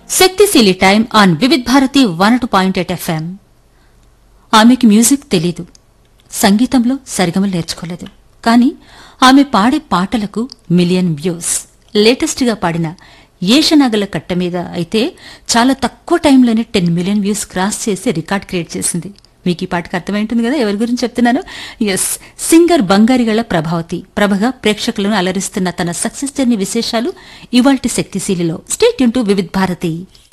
శక్తిశీలి time on Vividh Bharati one two point eight FM ఆమెకి music తెలీదు సంగీతంలో సరిగమలు నేర్చుకోలేదు కానీ ఆమె పాడే పాటలకు మిలియన్ వ్యూస్ లేటెస్ట్ గా పాడిన ఏషనగల కట్ట మీద అయితే చాలా తక్కువ టైంలోనే టెన్ మిలియన్ వ్యూస్ క్రాస్ చేసి రికార్డ్ క్రియేట్ చేసింది మీకు ఈ పాటకు అర్థమైంటుంది కదా ఎవరి గురించి చెప్తున్నాను ఎస్ సింగర్ బంగారిగళ ప్రభావతి ప్రభగా ప్రేక్షకులను అలరిస్తున్న తన సక్సెస్ జర్నీ విశేషాలు ఇవాల్టి శక్తిశీలిలో స్టేట్ టు వివిధ్ భారతి